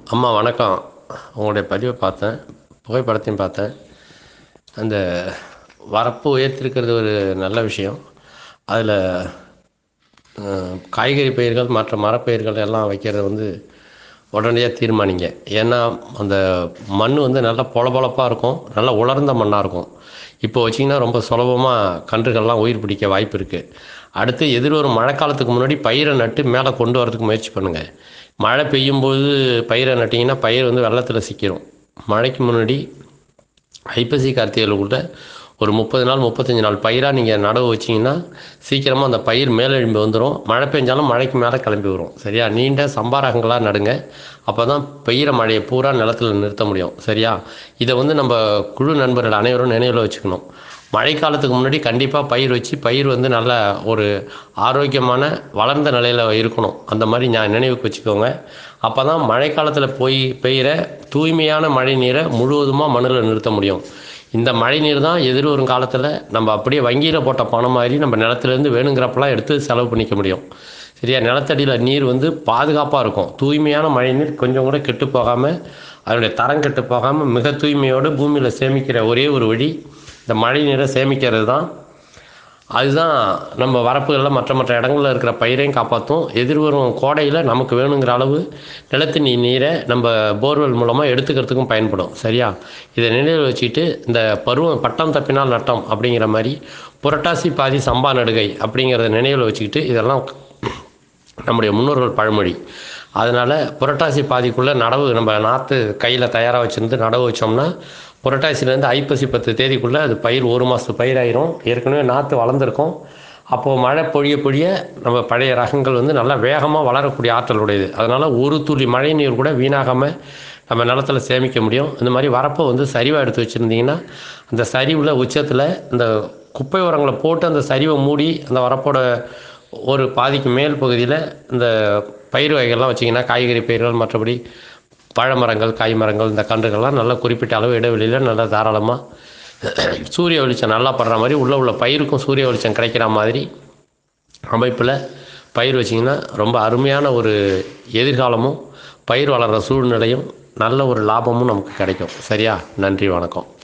அம்மா வணக்கம் உங்களுடைய பதிவை பார்த்தேன் புகைப்படத்தையும் பார்த்தேன் அந்த வரப்பு உயர்த்திருக்கிறது ஒரு நல்ல விஷயம் அதில் காய்கறி பயிர்கள் மற்ற மரப்பயிர்கள் எல்லாம் வைக்கிறது வந்து உடனடியாக தீர்மானிங்க ஏன்னா அந்த மண் வந்து நல்லா பொலபொலப்பாக இருக்கும் நல்லா உலர்ந்த மண்ணாக இருக்கும் இப்போ வச்சிங்கன்னா ரொம்ப சுலபமாக கன்றுகள்லாம் உயிர் பிடிக்க வாய்ப்பு இருக்குது அடுத்து எதிர்வரும் மழைக்காலத்துக்கு முன்னாடி பயிரை நட்டு மேலே கொண்டு வரதுக்கு முயற்சி பண்ணுங்கள் மழை பெய்யும்போது பயிரை நட்டிங்கன்னா பயிர் வந்து வெள்ளத்தில் சிக்கிரும் மழைக்கு முன்னாடி ஐப்பசி கார்த்திகைக்குள்ள ஒரு முப்பது நாள் முப்பத்தஞ்சு நாள் பயிராக நீங்கள் நடவு வச்சிங்கன்னா சீக்கிரமாக அந்த பயிர் மேலெழும்பி வந்துடும் மழை பெஞ்சாலும் மழைக்கு மேலே கிளம்பி வரும் சரியா நீண்ட சம்பாரகங்களாக நடுங்க அப்போ தான் பெய்கிற மழையை பூரா நிலத்தில் நிறுத்த முடியும் சரியா இதை வந்து நம்ம குழு நண்பர்கள் அனைவரும் நினைவில் வச்சுக்கணும் மழைக்காலத்துக்கு முன்னாடி கண்டிப்பாக பயிர் வச்சு பயிர் வந்து நல்ல ஒரு ஆரோக்கியமான வளர்ந்த நிலையில் இருக்கணும் அந்த மாதிரி நான் நினைவுக்கு வச்சுக்கோங்க அப்போ தான் மழைக்காலத்தில் போய் பெய்கிற தூய்மையான மழை நீரை முழுவதுமாக மண்ணில் நிறுத்த முடியும் இந்த மழை நீர் தான் எதிர்வரும் காலத்தில் நம்ம அப்படியே வங்கியில் போட்ட பணம் மாதிரி நம்ம நிலத்துலேருந்து வேணுங்கிறப்பெல்லாம் எடுத்து செலவு பண்ணிக்க முடியும் சரியா நிலத்தடியில் நீர் வந்து பாதுகாப்பாக இருக்கும் தூய்மையான மழை நீர் கொஞ்சம் கூட கெட்டு போகாமல் அதனுடைய தரம் கெட்டு போகாமல் மிக தூய்மையோடு பூமியில் சேமிக்கிற ஒரே ஒரு வழி இந்த மழை நீரை சேமிக்கிறது தான் அதுதான் நம்ம வரப்புகளில் மற்ற மற்ற இடங்களில் இருக்கிற பயிரையும் காப்பாற்றும் எதிர்வரும் கோடையில் நமக்கு வேணுங்கிற அளவு நிலத்தடி நீரை நம்ம போர்வெல் மூலமாக எடுத்துக்கிறதுக்கும் பயன்படும் சரியா இதை நினைவில் வச்சுக்கிட்டு இந்த பருவம் பட்டம் தப்பினால் நட்டம் அப்படிங்கிற மாதிரி புரட்டாசி பாதி சம்பா நடுகை அப்படிங்கிறத நினைவில் வச்சுக்கிட்டு இதெல்லாம் நம்முடைய முன்னோர்கள் பழமொழி அதனால் புரட்டாசி பாதிக்குள்ளே நடவு நம்ம நாற்று கையில் தயாராக வச்சுருந்து நடவு வச்சோம்னா புரட்டாசிலேருந்து ஐப்பசி பத்து தேதிக்குள்ளே அது பயிர் ஒரு மாதத்து பயிராயிரும் ஏற்கனவே நாற்று வளர்ந்துருக்கும் அப்போது மழை பொழிய பொழிய நம்ம பழைய ரகங்கள் வந்து நல்லா வேகமாக வளரக்கூடிய ஆற்றல் உடையது அதனால் ஒரு துளி மழை நீர் கூட வீணாகாமல் நம்ம நிலத்தில் சேமிக்க முடியும் இந்த மாதிரி வரப்பை வந்து சரிவாக எடுத்து வச்சுருந்தீங்கன்னா அந்த சரிவில் உச்சத்தில் இந்த குப்பை உரங்களை போட்டு அந்த சரிவை மூடி அந்த வரப்போட ஒரு பாதிக்கு மேல் பகுதியில் இந்த பயிர் வகைகள்லாம் வச்சிங்கன்னா காய்கறி பயிர்கள் மற்றபடி பழமரங்கள் காய் மரங்கள் இந்த கன்றுகள்லாம் நல்லா குறிப்பிட்ட அளவு இடைவெளியில் நல்லா தாராளமாக சூரிய வெளிச்சம் நல்லா படுற மாதிரி உள்ளே உள்ள பயிருக்கும் சூரிய வெளிச்சம் கிடைக்கிற மாதிரி அமைப்பில் பயிர் வச்சிங்கன்னா ரொம்ப அருமையான ஒரு எதிர்காலமும் பயிர் வளர்கிற சூழ்நிலையும் நல்ல ஒரு லாபமும் நமக்கு கிடைக்கும் சரியா நன்றி வணக்கம்